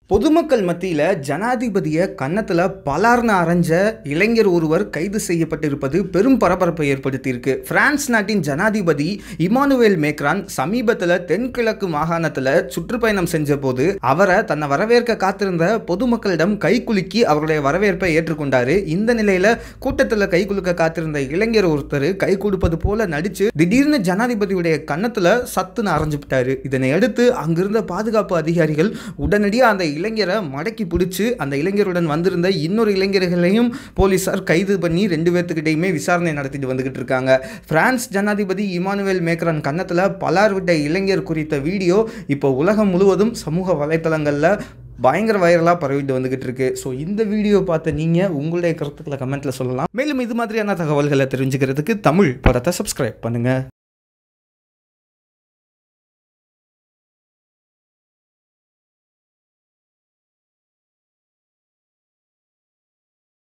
பொதுமக்கள் மத்தியில் ஜனாதிபதியை கன்னத்தில் பலார்னு அரைஞ்ச இளைஞர் ஒருவர் கைது செய்யப்பட்டிருப்பது பெரும் பரபரப்பை ஏற்படுத்தியிருக்கு பிரான்ஸ் நாட்டின் ஜனாதிபதி இமானுவேல் மேக்ரான் சமீபத்தில் தென்கிழக்கு மாகாணத்தில் சுற்றுப்பயணம் செஞ்ச போது அவரை தன்னை வரவேற்க காத்திருந்த பொதுமக்களிடம் கைகுலுக்கி அவருடைய வரவேற்பை ஏற்றுக்கொண்டாரு இந்த நிலையில கூட்டத்தில் கை குலுக்க காத்திருந்த இளைஞர் ஒருத்தர் கை கொடுப்பது போல நடிச்சு திடீர்னு ஜனாதிபதியுடைய கன்னத்தில் சத்துன்னு அரைஞ்சு விட்டாரு இதனை அடுத்து அங்கிருந்த பாதுகாப்பு அதிகாரிகள் உடனடியாக அந்த இளைஞரை மடக்கி பிடிச்சி அந்த இளைஞருடன் வந்திருந்த இன்னொரு இளைஞர்களையும் போலீசார் கைது பண்ணி ரெண்டு பேர்த்துக்கிட்டையுமே விசாரணை நடத்திட்டு வந்துகிட்டு இருக்காங்க பிரான்ஸ் ஜனாதிபதி இமானுவேல் மேக்ரான் கன்னத்தில் பலார் விட்ட இளைஞர் குறித்த வீடியோ இப்போ உலகம் முழுவதும் சமூக வலைத்தளங்களில் பயங்கர வைரலாக பரவிட்டு வந்துகிட்டு இருக்கு ஸோ இந்த வீடியோ பார்த்த நீங்கள் உங்களுடைய கருத்துக்களை கமெண்ட்டில் சொல்லலாம் மேலும் இது மாதிரியான தகவல்களை தெரிஞ்சுக்கிறதுக்கு தமிழ் படத்தை சப்ஸ்கிரைப் பண்ணுங்கள்